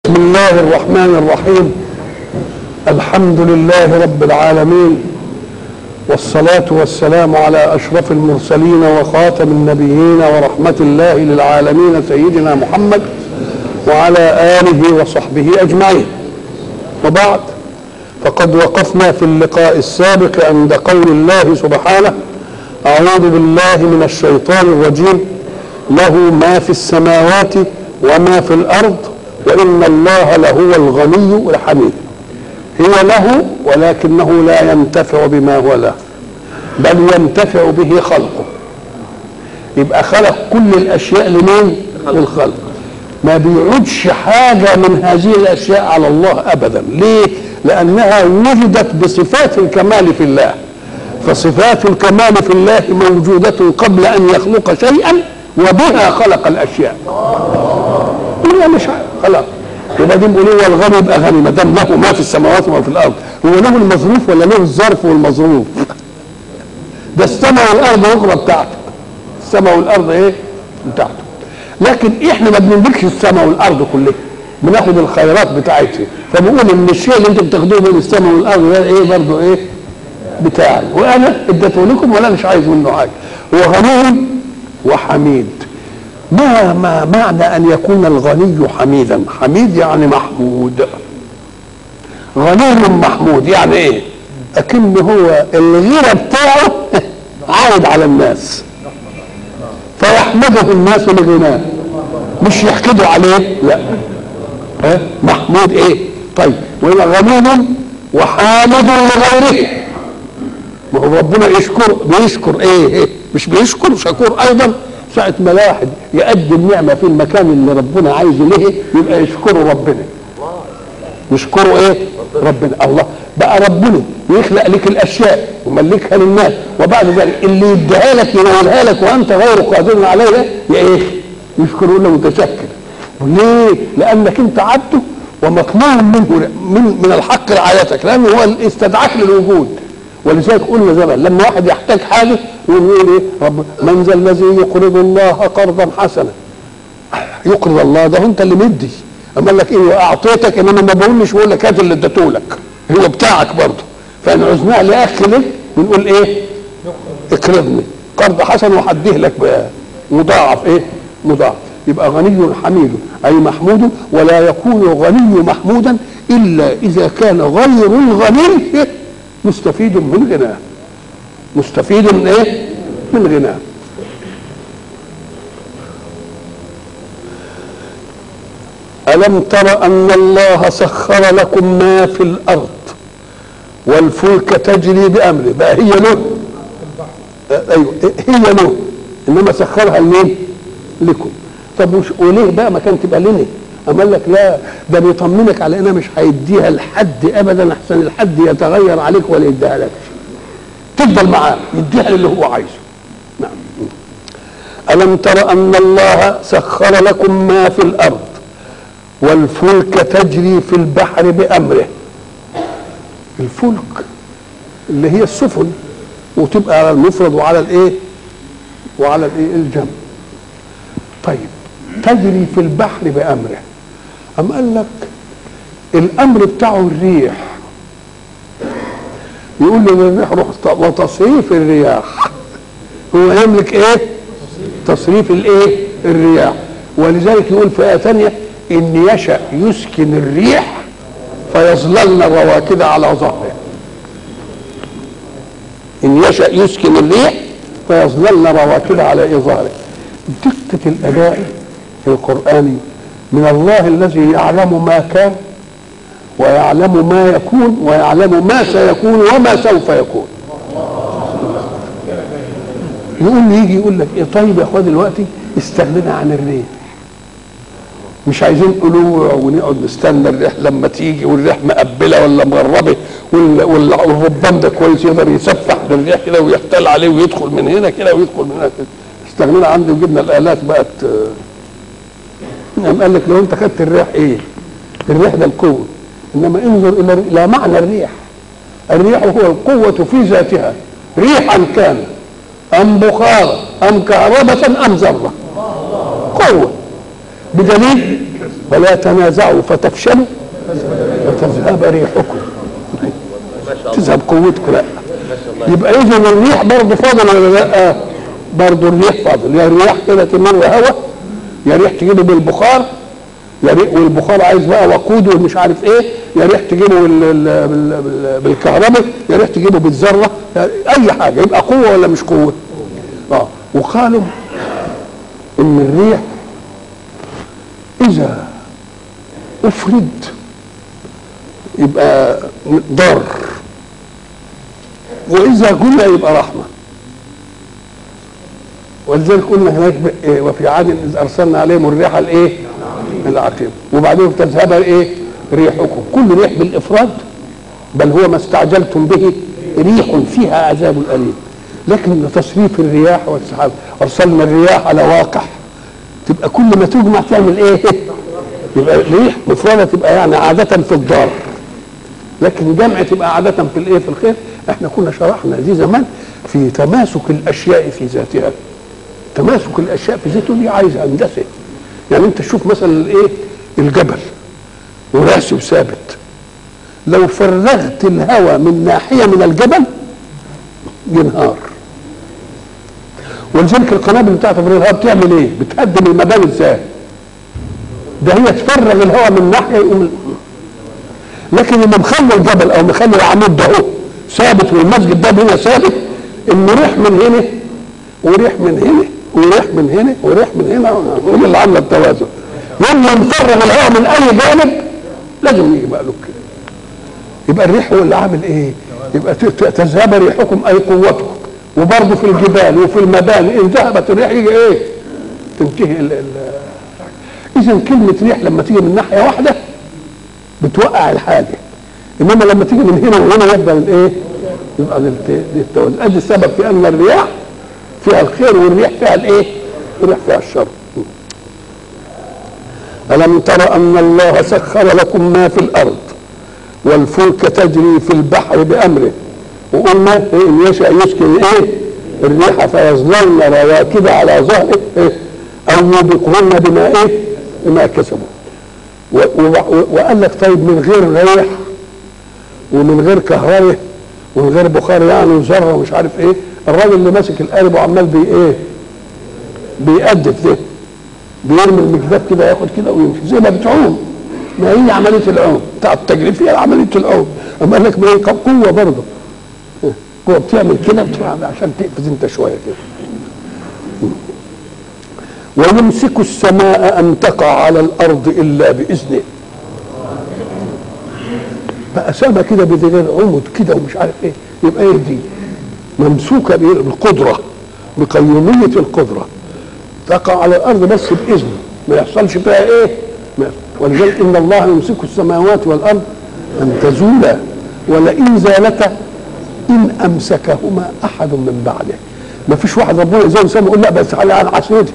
بسم الله الرحمن الرحيم الحمد لله رب العالمين والصلاة والسلام على أشرف المرسلين وخاتم النبيين ورحمة الله للعالمين سيدنا محمد وعلى آله وصحبه أجمعين وبعد فقد وقفنا في اللقاء السابق عند قول الله سبحانه أعوذ بالله من الشيطان الرجيم له ما في السماوات وما في الأرض وإن الله لهو الغني الحميد هي له ولكنه لا ينتفع بما هو له بل ينتفع به خلقه يبقى خلق كل الأشياء لمين؟ للخلق ما بيعودش حاجة من هذه الأشياء على الله أبدا ليه؟ لأنها وجدت بصفات الكمال في الله فصفات الكمال في الله موجودة قبل أن يخلق شيئا وبها خلق الأشياء هو مش خلاص يبقى دي بيقولوا هو الغني يبقى غني ما دام له ما في السماوات وما في الارض هو له المظروف ولا له الظرف والمظروف ده السماء والارض اخرى بتاعته السماء والارض ايه بتاعته لكن احنا ما بنملكش السماء والارض كلها بناخد الخيرات بتاعتها فبقول ان الشيء اللي انتم بتاخدوه من السماء والارض ده ايه برضه ايه بتاعي وانا اديته لكم ولا مش عايز منه حاجه هو غني وحميد ما ما معنى ان يكون الغني حميدا حميد يعني محمود غني محمود يعني ايه اكن هو الغنى بتاعه عاود على الناس فيحمده الناس لغناه مش يحقدوا عليه لا ها محمود ايه طيب وهنا غني وحامد لغيره ما هو ربنا يشكر بيشكر ايه, إيه مش بيشكر شكور ايضا ساعة ما واحد يأدي النعمة في المكان اللي ربنا عايز ليه يبقى يشكره ربنا يشكره ايه ربنا الله بقى ربنا يخلق لك الاشياء وملكها للناس وبعد ذلك اللي يديها لك ينولها لك وانت غير قادر عليها يا ايه يشكره له متشكر ليه لانك انت عبده ومطلوب منه من من الحق رعايتك لانه هو استدعاك للوجود ولذلك قلنا زمان لما واحد يحتاج حاجه يقول ايه رب من ذا الذي يقرض الله قرضا حسنا يقرض الله ده انت اللي مدي اما قال لك ايه اعطيتك انما ما بقولش بقول لك هات اللي اديته لك هو بتاعك برضه فان عزناه لاخ لك بنقول ايه اقرضني قرض حسن وهديه لك بقى مضاعف ايه مضاعف يبقى غني حميد اي محمود ولا يكون غني محمودا الا اذا كان غير الغني مستفيد من غناه مستفيد من ايه من غناه ألم تر أن الله سخر لكم ما في الأرض والفلك تجري بأمره بقى هي له أيوه هي له إنما سخرها لمين؟ لكم طب وش وليه بقى ما كانت تبقى لنا؟ أما قال لك لا ده بيطمنك على إنها مش هيديها لحد أبدا أحسن الحد يتغير عليك ولا يديها لك تفضل معاه يديها اللي هو عايزه نعم ألم تر أن الله سخر لكم ما في الأرض والفلك تجري في البحر بأمره الفلك اللي هي السفن وتبقى على المفرد وعلى الايه وعلى الايه الجمع طيب تجري في البحر بأمره أم قال لك الأمر بتاعه الريح يقول له للريح روح وتصريف الرياح هو يملك ايه تصريف الايه الرياح ولذلك يقول في ايه ثانيه ان يشا يسكن الريح فيظللن رواكد على ظهره ان يشا يسكن الريح فيظللن رواكد على ظهره دقه الاداء القراني من الله الذي يعلم ما كان ويعلم ما يكون ويعلم ما سيكون وما سوف يكون يقول لي يجي يقول لك ايه طيب يا اخويا دلوقتي استغنينا عن الريح مش عايزين قلوع ونقعد نستنى الريح لما تيجي والريح مقبله ولا مغربه والربان ده كويس يقدر يسفح بالريح كده ويحتل عليه ويدخل من هنا كده ويدخل من هنا كده استغنينا عنده وجبنا الالات بقت نعم قال لك لو انت خدت الريح ايه؟ الريح ده الكون انما انظر الى الى معنى الريح الريح هو القوة في ذاتها ريحا كان أم بخارا أم كهربة أم ذرة قوة بدليل ولا تنازعوا فتفشلوا وتذهب ريحكم تذهب قوتكم لا يبقى اذا الريح برضه فاضل ولا لا برضه الريح فاضل يا رياح كده تمر هواء يا ريح تجيبه بالبخار يا ريح والبخار عايز بقى وقود ومش عارف ايه يا ريح تجيبه بال- بال- بال- بال- بالكهرباء يا ريح تجيبه بالذره يعني اي حاجه يبقى قوه ولا مش قوه اه وقالوا ان الريح اذا افرد يبقى ضار واذا جمع يبقى رحمه ولذلك قلنا هناك ب- إيه، وفي عاد اذ ارسلنا عليهم الريح الايه؟ العقيم وبعدين تذهب ايه؟ ريحكم كل ريح بالافراد بل هو ما استعجلتم به ريح فيها عذاب اليم لكن تصريف الرياح والسحاب ارسلنا الرياح على واقع تبقى كل ما تجمع تعمل ايه؟ يبقى ريح مفردة تبقى يعني عادة في الضار لكن جمع تبقى عادة في الايه في الخير احنا كنا شرحنا دي زمان في تماسك الاشياء في ذاتها تماسك الاشياء في ذاته دي عايز هندسه يعني انت شوف مثلا الايه الجبل وراسي وثابت لو فرغت الهواء من ناحيه من الجبل ينهار ولذلك القنابل بتاعت تفريغ الهواء بتعمل ايه؟ بتقدم المباني ازاي؟ ده هي تفرغ الهواء من ناحيه يقوم لكن لما مخلي الجبل او مخلي العمود ده اهو ثابت والمسجد ده هنا ثابت انه ريح من هنا وريح من هنا وريح من هنا وريح من هنا هم اللي عامله التوازن لما نفرغ الهواء من اي جانب لازم يجي مقلوب كده يبقى الريح هو اللي عامل ايه؟ يبقى ت- ت- تذهب ريحكم اي قوتكم وبرضه في الجبال وفي المباني ان ذهبت الريح يجي ايه؟ تنتهي ال ال اذا كلمه ريح لما تيجي من ناحيه واحده بتوقع الحاجه انما لما تيجي من هنا وهنا يبقى الايه؟ يبقى الت- التوازن ادي السبب في ان الرياح فيها الخير والريح فيها الايه؟ الريح فيها الشر ألم تر أن الله سخر لكم ما في الأرض والفلك تجري في البحر بأمره وقلنا إيه إن يشاء يسكن إيه الريح فيظللن رواكب على ظهره إيه أو يوبقهن بما إيه بما كسبوا و- و- وقال لك طيب من غير ريح ومن غير كهرباء ومن غير بخار يعني وذره ومش عارف ايه الراجل اللي ماسك القارب وعمال بي ايه بيأدف ده بيرمي المكذاب كده ياخد كده ويمشي زي ما بتعوم ما هي عمليه العوم بتاع التجريب فيها عمليه العوم اما قال لك ما هي قوه برضه قوه بتعمل كده بتعمل عشان تقفز انت شويه كده ويمسك السماء ان تقع على الارض الا باذنه بقى سما كده بغير عمد كده ومش عارف ايه يبقى ايه دي ممسوكه بإيه؟ بالقدره بقيوميه القدره تقع على الارض بس باذنه ما يحصلش فيها ايه ما ولذلك ان الله يمسك السماوات والارض ان تزولا ولئن زالتا ان امسكهما احد من بعده ما فيش واحد ربنا زي سامي يقول لا بس على على عشيته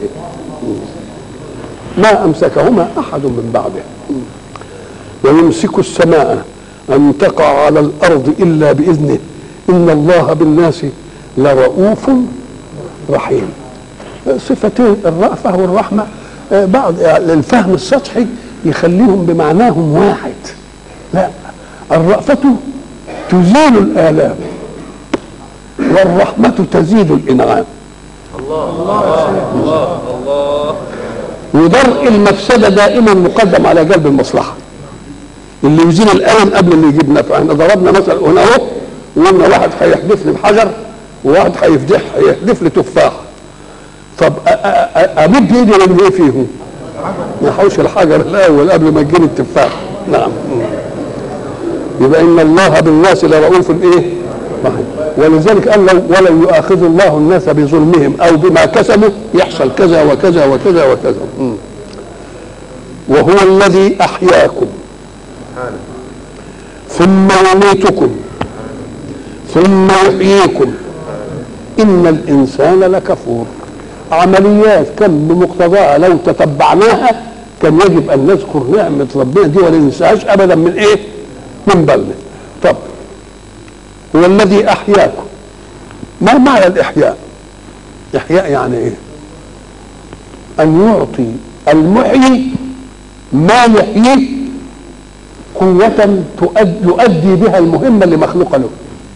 ما امسكهما احد من بعده ويمسك السماء ان تقع على الارض الا باذنه ان الله بالناس لرؤوف رحيم صفتين الرأفة والرحمة آه، بعض يعني الفهم السطحي يخليهم بمعناهم واحد لا الرأفة تزيل الآلام والرحمة تزيد الإنعام ودرء المفسدة دائما مقدم على جلب المصلحة اللي يزيل الألم قبل اللي يجيب نفع احنا ضربنا مثلا هنا اهو وقلنا واحد هيحدف لي بحجر وواحد هيفدح هيحدف لي تفاح طب أ- أ- أ- امد ايدي من ايه فيهم؟ ما احوش الحجر الاول قبل ما تجيني التفاح نعم يبقى ان الله بالناس لرؤوف ايه؟ رحيم ولذلك قال لو ولو يؤاخذ الله الناس بظلمهم او بما كسبوا يحصل كذا وكذا وكذا وكذا مم. وهو الذي احياكم ثم يميتكم ثم يحييكم ان الانسان لكفور عمليات كان بمقتضاها لو تتبعناها كان يجب ان نذكر نعمه ربنا دي ولا ننساهاش ابدا من ايه؟ من بالنا. طب هو الذي احياكم ما معنى الاحياء؟ احياء يعني ايه؟ ان يعطي المحيي ما يحييه قوة تؤد- يؤدي بها المهمة اللي مخلوقة له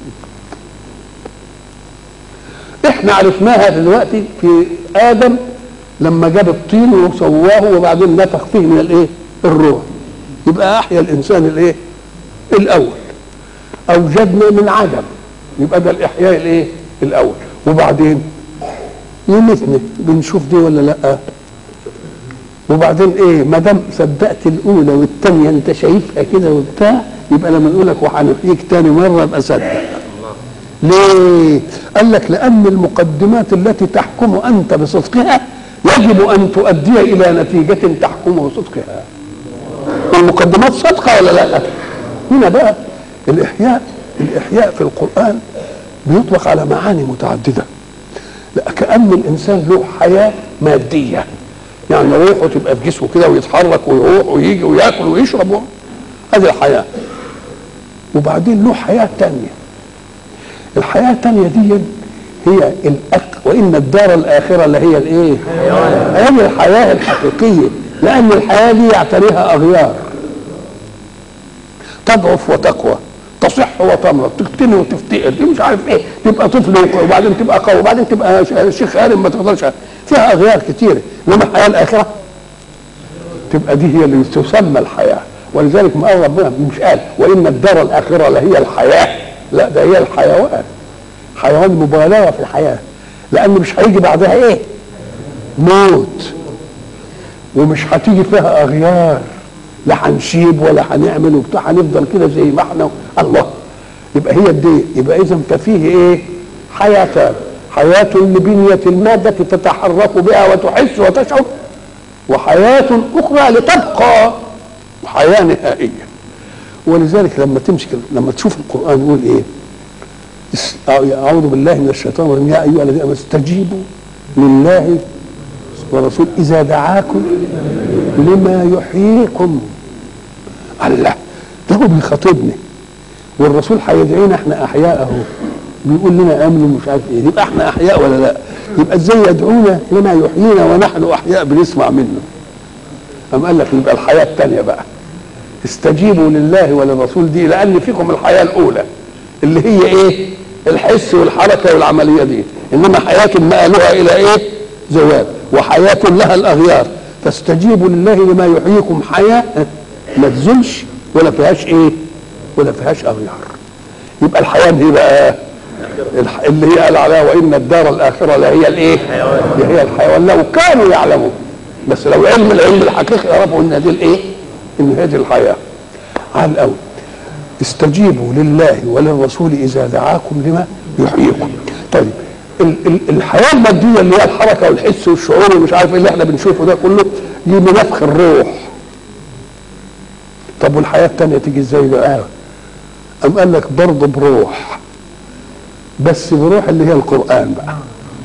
احنا عرفناها دلوقتي في ادم لما جاب الطين وسواه وبعدين نفخ فيه من الايه الروح يبقى احيا الانسان الايه الاول اوجدنا من عدم يبقى ده الاحياء الايه الاول وبعدين يمتنا بنشوف دي ولا لا وبعدين ايه ما دام صدقت الاولى والثانيه انت شايفها كده وبتاع يبقى لما نقول لك وهنحييك تاني مره ابقى صدق ليه؟ قال لك لأن المقدمات التي تحكم أنت بصدقها يجب أن تؤدي إلى نتيجة تحكم بصدقها. المقدمات صادقة ولا لا؟ هنا بقى الإحياء الإحياء في القرآن بيطلق على معاني متعددة. لا كأن الإنسان له حياة مادية. يعني روحه تبقى في جسمه كده ويتحرك ويروح ويجي وياكل ويشرب و- هذه الحياة. وبعدين له حياة تانية. الحياة التانية دي هي الأك وإن الدار الآخرة اللي هي الإيه؟ هي الحياة الحقيقية لأن الحياة دي يعتريها أغيار تضعف وتقوى تصح وتمرض تقتني وتفتقر دي مش عارف ايه تبقى طفل وبعدين تبقى قوي وبعدين تبقى ش- شيخ هارم ما تقدرش فيها اغيار كتيره انما الحياه الاخره تبقى دي هي اللي تسمى الحياه ولذلك ما قال ربنا مش قال وان الدار الاخره لهي الحياه لا ده هي الحيوان حيوان مبالغه في الحياه لان مش هيجي بعدها ايه موت ومش هتيجي فيها اغيار لا هنشيب ولا هنعمل وبتاع هنفضل كده زي ما احنا الله يبقى هي دي يبقى اذا ففيه ايه حياتان حياة لبنية المادة تتحرك بها وتحس وتشعر وحياة أخرى لتبقى حياة نهائية ولذلك لما تمسك لما تشوف القرآن يقول إيه اس- أعوذ بالله من الشيطان الرجيم يا أيها الذين آمنوا استجيبوا لله ورسول إذا دعاكم لما يحييكم الله ده هو بيخاطبني والرسول هيدعينا احنا احياء اهو بيقول لنا امنوا مش عارف ايه يبقى احنا احياء ولا لا يبقى ازاي يدعونا لما يحيينا ونحن احياء بنسمع منه أم قال لك يبقى الحياه الثانيه بقى استجيبوا لله وللرسول دي لان فيكم الحياه الاولى اللي هي ايه الحس والحركه والعمليه دي انما حياه مآلها الى ايه زوال وحياه لها الاغيار فاستجيبوا لله لما يحييكم حياه ما تزولش ولا فيهاش ايه ولا فيهاش اغيار يبقى الحياه دي بقى الح- اللي هي قال عليها وان الدار الاخره لهي الايه هي الحيوان لو كانوا يعلمون بس لو علم العلم الحقيقي يعرفوا ان دي الايه ان هذه الحياه على الاول استجيبوا لله وللرسول اذا دعاكم لما يحييكم طيب ال- ال- الحياه الماديه اللي هي الحركه والحس والشعور ومش عارف ايه اللي احنا بنشوفه ده كله دي بنفخ الروح طب والحياه الثانيه تيجي ازاي بقى أم قال لك برضه بروح بس بروح اللي هي القرآن بقى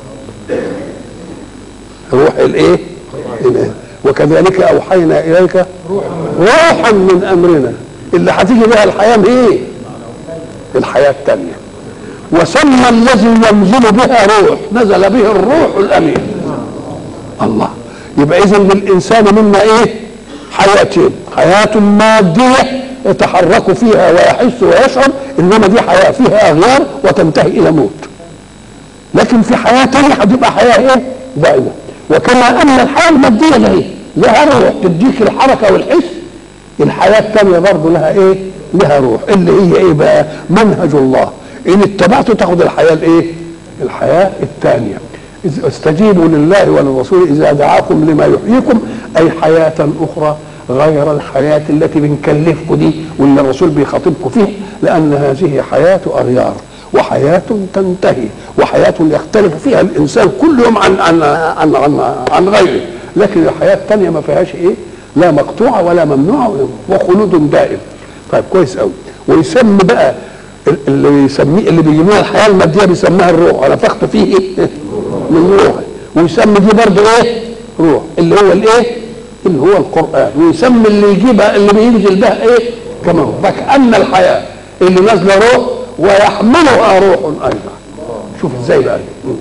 روح الايه الإيه؟ وكذلك أوحينا إليك روحا من أمرنا اللي هتيجي بها الحياة ايه الحياة الثانية وسمى الذي ينزل بها روح نزل به الروح الأمين الله يبقى إذا للإنسان منا إيه حياتين حياة مادية يتحرك فيها ويحس ويشعر إنما دي حياة فيها أغيار وتنتهي إلى موت لكن في حياة تانية هتبقى حياة إيه دائمة وكما أن الحياة المادية ده لها روح تديك الحركة والحس الحياة التانية برضه لها إيه لها روح اللي هي إيه بقى منهج الله إن اتبعته تاخد الحياة الإيه الحياة الثانية إذ استجيبوا لله وللرسول إذا دعاكم لما يحييكم أي حياة أخرى غير الحياة التي بنكلفكم دي واللي الرسول بيخاطبكم فيه لأن هذه حياة أغيار وحياة تنتهي وحياة يختلف فيها الإنسان كل يوم عن عن عن عن, عن غيره لكن الحياة الثانية ما فيهاش إيه لا مقطوعة ولا ممنوعة وخلود دائم طيب كويس قوي ويسمي بقى اللي يسميه اللي بيجي لنا الحياه الماديه بيسميها الروح ونفخت فيه ايه؟ من روحي ويسمي دي برضه ايه؟ روح اللي هو الايه؟ اللي هو القران ويسمي اللي يجيبها اللي بينزل بها ايه؟ كما هو فكأن الحياه اللي نازله روح ويحملها روح ايضا شوف ازاي بقى م.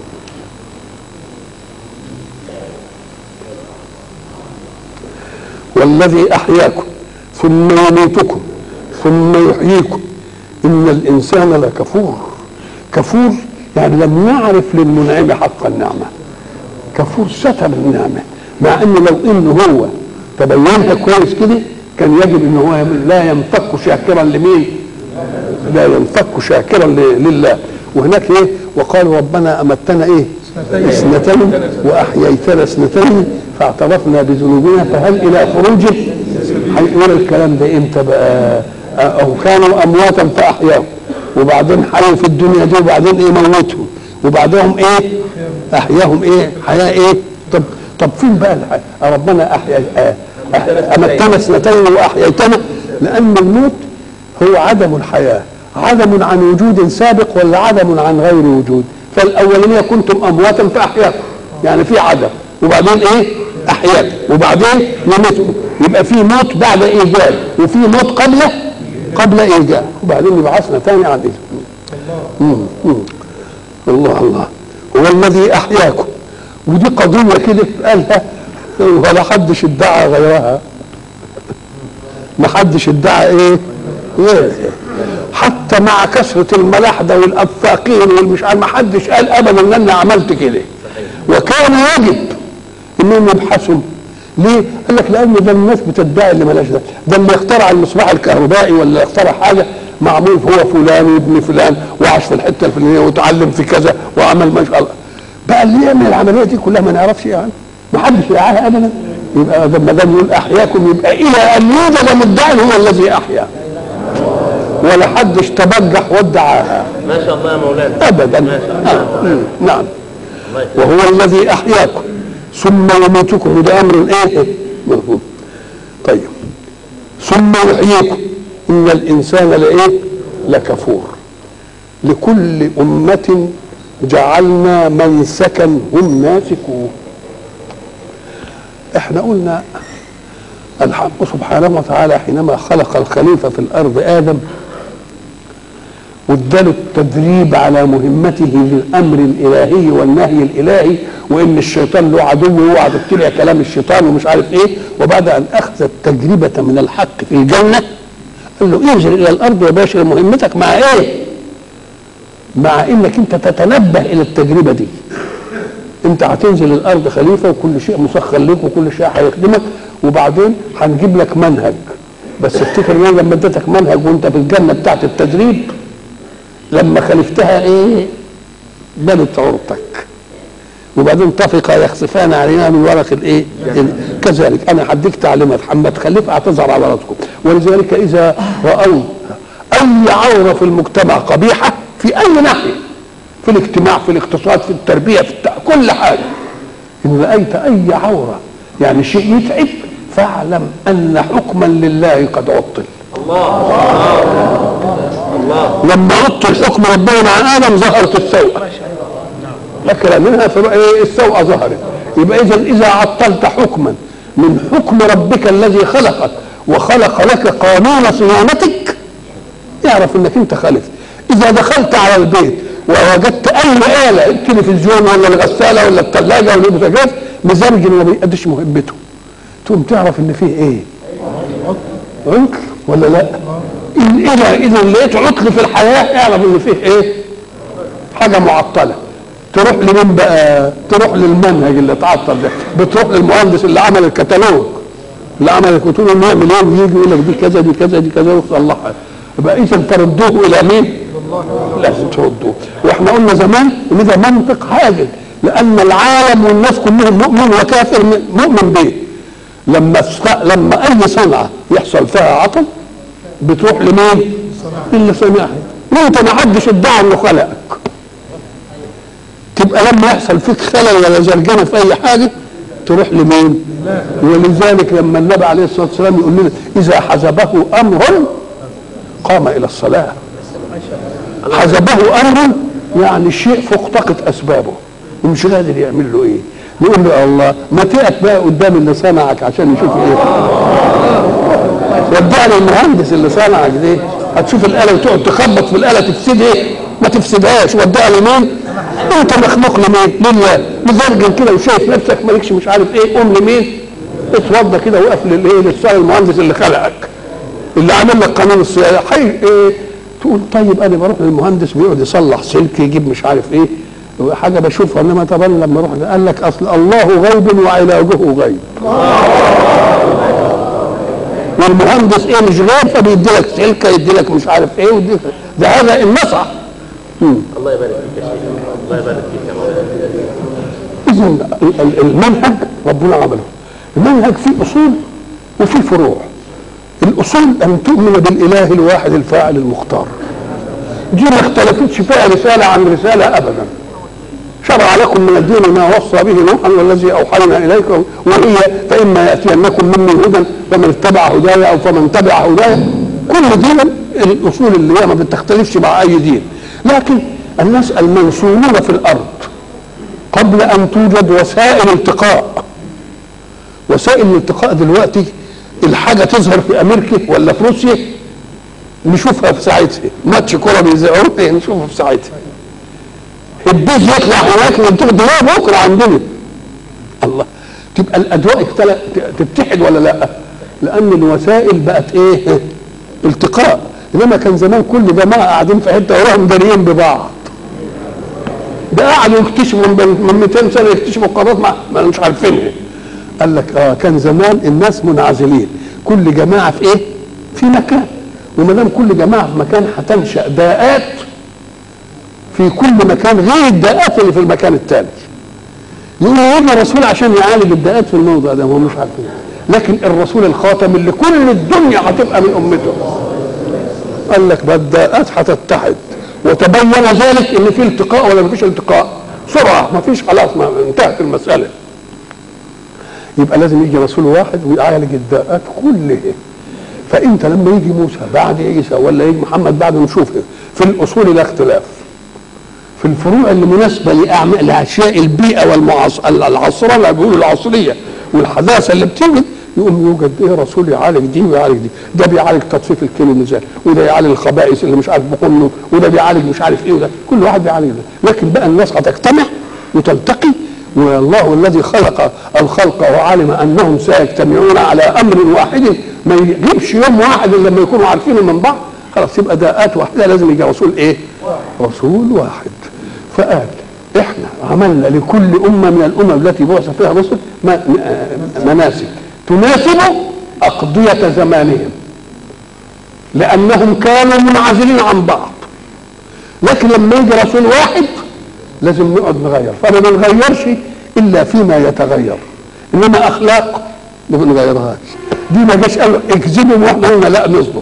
والذي احياكم ثم يميتكم ثم يحييكم ان الانسان لكفور كفور يعني لم يعرف للمنعم حق النعمه كفور ستر النعمه مع ان لو انه هو تبينها كويس كده كان يجب ان هو لا ينفك شاكرا لمين لا ينفك شاكرا ل- لله وهناك ايه وقالوا ربنا امتنا ايه اثنتين واحييتنا اثنتين فاعترفنا بذنوبنا فهل الى خروج هيقول الكلام ده امتى بقى او كانوا امواتا فاحياهم وبعدين حيوا في الدنيا دي وبعدين ايه موتهم وبعدهم ايه احياهم ايه حياه ايه طب طب فين بقى الحياة؟ ربنا احيا آه، آه، امتنا اثنتين واحييتنا لان الموت هو عدم الحياه عدم عن وجود سابق ولا عدم عن غير وجود فالاولانيه كنتم امواتا فاحياكم يعني في عدم وبعدين ايه احياكم وبعدين يميتكم يبقى في موت بعد ايجاد وفي موت قبل قبل ايجاد وبعدين يبعثنا تاني عن اذن مم، مم. الله الله هو الذي احياكم ودي قضيه كده قالها ولا حدش ادعى غيرها ما حدش ادعى ايه غيرها حتى مع كثره الملاحده والافاقين والمش عارف ما حدش قال ابدا ان انا عملت كده وكان يجب انهم يبحثوا ليه؟ قال لك لان ده الناس بتدعي اللي ملاش ده ده اللي اخترع المصباح الكهربائي ولا اخترع حاجه معمول هو فلان وابن فلان وعاش في الحته الفلانيه وتعلم في كذا وعمل ما شاء الله بقى اللي يعمل العمليه دي كلها ما نعرفش يعني ما حدش يعاها ابدا يبقى ما دام يقول احياكم يبقى الى ان يوجد مدعي هو الذي احيا ولا حدش تبجح وادعاها ما شاء الله يا مولانا ابدا ما شاء الله. آه. مم. نعم الله يكرمك. وهو الذي احياكم ثم يميتكم وده امر ايه مفهوم طيب ثم يحييكم ان الانسان لايه لكفور لكل امه جعلنا منسكا هم ناسكوه احنا قلنا الحق سبحانه وتعالى حينما خلق الخليفه في الارض ادم واداله التدريب على مهمته للامر الالهي والنهي الالهي وان الشيطان له عدو واوعى تتبع كلام الشيطان ومش عارف ايه وبعد ان اخذ التجربه من الحق في الجنه قال له انزل الى الارض وباشر مهمتك مع ايه؟ مع انك انت تتنبه الى التجربه دي انت هتنزل الارض خليفه وكل شيء مسخر لك وكل شيء هيخدمك وبعدين هنجيب لك منهج بس افتكر ان أنا لما اديتك منهج وانت في الجنه بتاعت التدريب لما خلفتها ايه بنت عورتك وبعدين طفق يخسفان علينا من ورق الايه ال- كذلك انا هديك تعليمات حما تخلف هتظهر عوراتكم ولذلك اذا راوا اي عوره في المجتمع قبيحه في اي ناحيه في الاجتماع في الاقتصاد في التربيه في الت... كل حاجه ان رايت اي عوره يعني شيء يتعب فاعلم ان حكما لله قد عطل لما عطل حكم ربنا مع ادم ظهرت السوءه لكن منها فبقى إيه السوءه ظهرت يبقى اذا اذا عطلت حكما من حكم ربك الذي خلقك وخلق لك قانون صيانتك اعرف انك انت خالف اذا دخلت على البيت ووجدت اي اله التلفزيون ولا الغساله ولا الثلاجه ولا البوتاجاز مزرج ما بيأديش مهمته تقوم تعرف ان فيه ايه عطل ولا لا إن اذا اذا لقيت عطل في الحياه اعرف ان فيه ايه حاجه معطله تروح لمين بقى تروح للمنهج اللي اتعطل ده بتروح للمهندس اللي عمل الكتالوج اللي عمل الكتالوج نعمل ايه ويجي يقول لك دي كذا دي كذا دي كذا وتصلحها يبقى اذا تردوه الى مين؟ لازم تردوه واحنا قلنا زمان ان ده منطق هاجل لان العالم والناس كلهم مؤمن وكافر مؤمن به لما الص- لما اي صنعه يحصل فيها عطل بتروح لمين؟ اللي صنعها وانت ما حدش ادعى انه خلقك تبقى لما يحصل فيك خلل ولا زرجنه في اي حاجه تروح لمين؟ ولذلك لما النبي عليه الصلاه والسلام يقول لنا اذا حزبه امر قام الى الصلاه حزبه امر يعني شيء فوق طاقه اسبابه ومش قادر يعمل له ايه نقول له يا الله ما تقف بقى قدام اللي صنعك عشان يشوف ايه ودعني المهندس اللي صنعك دي هتشوف الاله وتقعد تخبط في الاله تفسد ايه ما تفسدهاش وديها لمين انت مخلوق لمين لله مزرجن كده وشايف نفسك مالكش مش عارف ايه قوم لمين اتوضى كده وقف للايه للسؤال المهندس اللي خلقك اللي عامل لك قانون الصيانه حي إيه تقول طيب انا بروح للمهندس بيقعد يصلح سلك يجيب مش عارف ايه حاجه بشوفها انما طبعا لما اروح قال لك اصل الله غيب وعلاجه غيب والمهندس ايه مش غيب فبيدي لك سلكه يدي لك مش عارف ايه ويدي ده هذا النصح الله يبارك فيك يا شيخ الله يبارك فيك يا مولانا اذا المنهج ربنا عمله المنهج فيه اصول وفيه فروع الاصول ان تؤمن بالاله الواحد الفاعل المختار دي ما اختلفتش فيها رساله عن رساله ابدا شرع لكم من الدين ما وصى به نوحا والذي اوحينا اليكم وهي فاما ياتينكم مني هدى فمن اتبع هدايا او فمن تبع هدايا كل دين الاصول اللي هي ما بتختلفش مع اي دين لكن الناس المنصورون في الارض قبل ان توجد وسائل التقاء وسائل الالتقاء دلوقتي الحاجه تظهر في امريكا ولا في روسيا نشوفها في ساعتها ماتش كوره بيذيعوه نشوفه في ساعتها البيت يطلع هناك وانتوا ده بكره عندنا الله تبقى الاجواء اختلف تتحد ولا لا؟ لان الوسائل بقت ايه؟ التقاء انما كان زمان كل جماعه قاعدين في حته وراهم داريين ببعض ده قعدوا يكتشفوا من 200 سنه يكتشفوا قارات ما, ما مش عارفينها قال لك اه كان زمان الناس منعزلين كل جماعه في ايه؟ في مكان وما دام كل جماعه في مكان هتنشا داءات في كل مكان غير الداءات اللي في المكان الثاني يقول يجي رسول عشان يعالج الداءات في الموضع ده هم مش عارفين لكن الرسول الخاتم اللي كل الدنيا هتبقى من امته قال لك بقى الداءات هتتحد وتبين ذلك ان في التقاء ولا ما فيش التقاء سرعه ما فيش خلاص ما انتهت المساله يبقى لازم يجي رسول واحد ويعالج الداءات كلها فانت لما يجي موسى بعد عيسى ولا يجي محمد بعد نشوف في الاصول لا اختلاف في الفروع اللي مناسبه لاعمال لاشياء البيئه والعصره اللي بيقولوا العصريه والحداثه اللي بتوجد يقوم يوجد ايه رسول يعالج دي ويعالج دي ده بيعالج تطفيف الكلى الميزان وده يعالج الخبائث اللي مش عارف بقمه وده بيعالج مش عارف ايه وده كل واحد بيعالج ده لكن بقى الناس هتجتمع وتلتقي والله الذي خلق الخلق وعلم انهم سيجتمعون على امر واحد ما يجيبش يوم واحد الا لما يكونوا عارفينه من بعض خلاص يبقى داءات واحده لازم يجي رسول ايه؟ رسول واحد فقال احنا عملنا لكل امه من الامم التي بعث فيها رسل مناسك تناسب اقضيه زمانهم لانهم كانوا منعزلين عن بعض لكن لما يجي رسول واحد لازم نقعد نغير فما بنغيرش الا فيما يتغير انما اخلاق ما بنغيرهاش دي ما جاش قال اكذبوا واحنا قلنا لا نصدق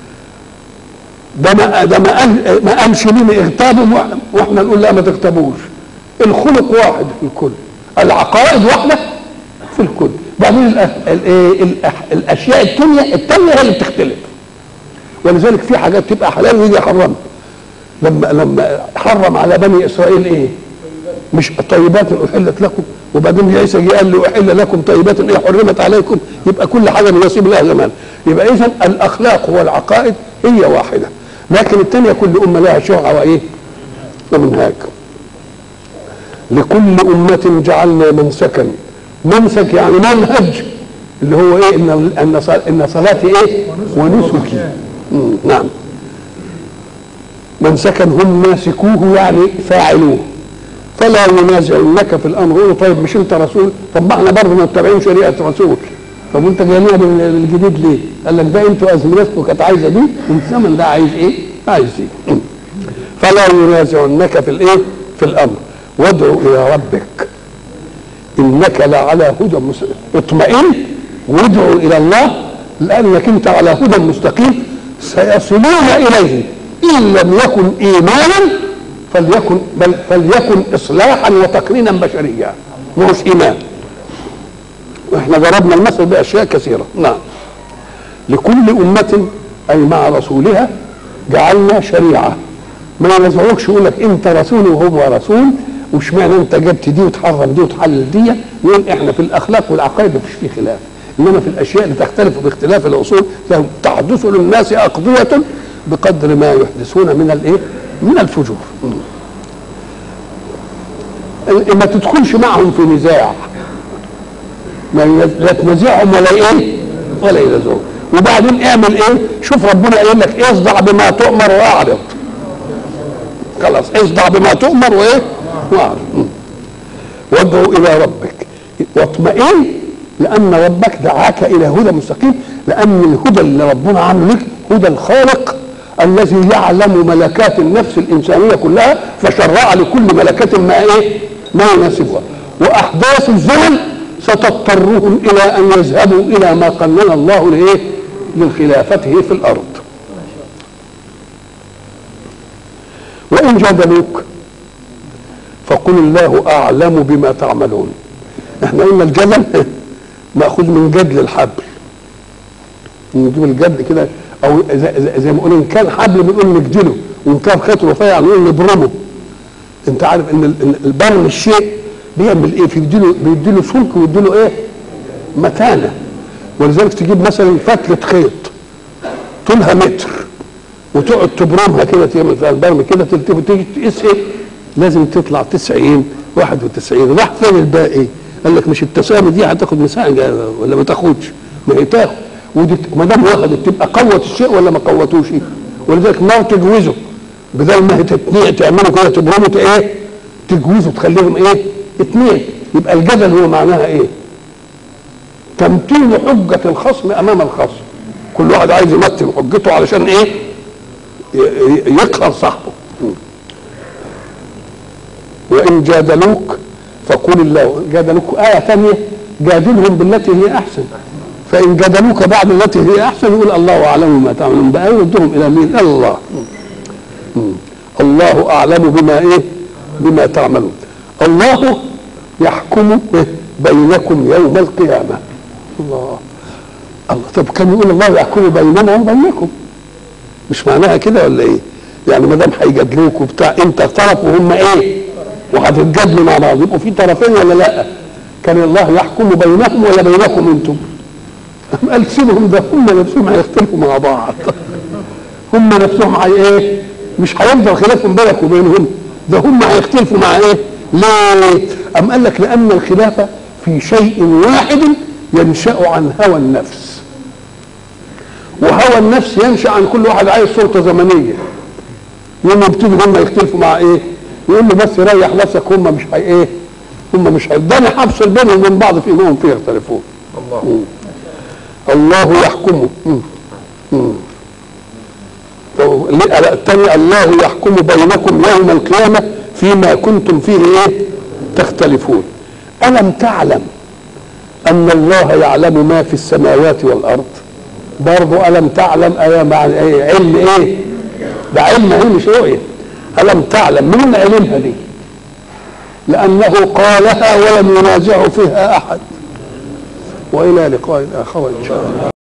ده ما ده ما قال ما قالش مين اغتابوا واحنا نقول لا ما تغتابوش الخلق واحد في الكل العقائد واحده في الكل بعدين الايه الاشياء التانية التانية هي اللي بتختلف ولذلك في حاجات تبقى حلال ويجي يحرمها لما لما حرم على بني اسرائيل ايه؟ مش طيبات احلت لكم وبعدين عيسى جه قال له احل لكم طيبات ايه حرمت عليكم يبقى كل حاجه بنصيب لها زمان يبقى اذا الاخلاق والعقائد هي واحده لكن الثانيه كل امه لها شرع وايه؟ ومنهاج لكل أمة جعلنا منسكا منسك يعني منهج اللي هو ايه ان ان ان صلاتي ايه ونسكي نعم منسكا هم ماسكوه يعني فاعلوه فلا ينازعنك في الامر يقولوا طيب مش انت رسول طب ما احنا برضه متبعين شريعه رسول طب وانت جاي لنا بالجديد ليه؟ قال لك ده انتوا ازمنتكم كانت عايزه دي والزمن ده عايز ايه؟ عايز ايه؟ فلا ينازعنك في الايه؟ في الامر وادعو الى ربك انك لعلى هدى مستقيم اطمئن وادعو الى الله لانك انت على هدى مستقيم سيصلون اليه ان لم يكن ايمانا فليكن بل فليكن اصلاحا وتقنينا بشريا مش ايمان واحنا ضربنا المثل باشياء كثيره نعم لكل امه اي مع رسولها جعلنا شريعه ما ينزعوكش يقول لك انت رسول وهو رسول واشمعنى انت جبت دي وتحرم دي وتحلل دي يقول احنا في الاخلاق والعقائد مفيش فيه خلاف انما في الاشياء اللي تختلف باختلاف الاصول تحدث للناس اقضيه بقدر ما يحدثون من الايه؟ من الفجور. ما تدخلش معهم في نزاع ما ي- لا تنازعهم ولا ايه ولا ينازعهم وبعدين اعمل ايه شوف ربنا قايل لك اصدع بما تؤمر واعرض خلاص اصدع بما تؤمر وايه واعرض م. وادعو الى ربك واطمئن لان ربك دعاك الى هدى مستقيم لان الهدى اللي ربنا عامله لك هدى الخالق الذي يعلم ملكات النفس الانسانيه كلها فشرع لكل ملكه ما ايه ما يناسبها واحداث الزمن ستضطرهم الى ان يذهبوا الى ما قنن الله لايه لخلافته في الارض وان جادلوك فقل الله اعلم بما تعملون احنا قلنا الجدل ماخوذ من جدل الحبل نجيب الجد كده او زي, زي- زي ما قلنا ان كان حبل بنقول نجدله وان كان خيط رفيع نقول نبرمه انت عارف ان ال- ال- البرم الشيء بيعمل ايه بيديله بيديله سلك ويديله ايه متانه ولذلك تجيب مثلا فتله خيط طولها متر وتقعد تبرمها كده تعمل فيها البرم كده تلتفت تيجي تقيس ايه لازم تطلع 90 91 راح فين الباقي؟ قال لك مش التسامي دي هتاخد مساحه ولا ما تاخدش؟ ما هي تاخد ودي ما دام واخدت تبقى قوت الشيء ولا ما قوتوش؟ ولذلك النار تجوزه بدل ما هي تتنيع تعمله كده تبرمه ت- ايه؟ تجوزه تخليهم ايه؟ اثنين يبقى الجدل هو معناها ايه؟ تمثيل حجة الخصم أمام الخصم كل واحد عايز يمثل حجته علشان إيه ي- ي- يقهر صاحبه وإن جادلوك فقل الله جادلوك آية ثانية جادلهم بالتي هي أحسن فإن جادلوك بعد التي هي أحسن يقول الله أعلم بما تعملون بقى يردهم إلى مين؟ إلى الله مم. الله أعلم بما إيه؟ بما تعملون الله يحكم بينكم يوم القيامة الله الله طب كان يقول الله يحكم بيننا وبينكم مش معناها كده ولا ايه؟ يعني ما دام هيجادلوك وبتاع انت طرف وهم ايه؟ وهتتجادلوا مع بعض يبقوا في طرفين ولا لا؟ كان الله يحكم بينهم ولا بينكم انتم؟ أم قال سيبهم ده هم نفسهم هيختلفوا مع بعض هم نفسهم هي ايه؟ مش هيفضل خلاف بينك وبينهم ده هم هيختلفوا مع ايه؟ ليه؟ أم قال لك لأن الخلافة في شيء واحد ينشأ عن هوى النفس وهوى النفس ينشأ عن كل واحد عايز سلطة زمنية يوم يبتدي هم يختلفوا مع ايه؟ يقول له بس ريح نفسك هم مش هي ايه؟ هم مش هيقدروا هفصل بينهم وبين بعض في انهم فيه يختلفون الله الله يحكم مم. مم. ليه- الثاني الله يحكم بينكم يوم القيامة فيما كنتم فيه ايه تختلفون ألم تعلم أن الله يعلم ما في السماوات والأرض برضو ألم تعلم أيا مع إيه علم إيه ده علم ايه مش رؤية ألم تعلم من اللي علمها دي لأنه قالها ولم ينازع فيها أحد وإلى لقاء آخر إن شاء الله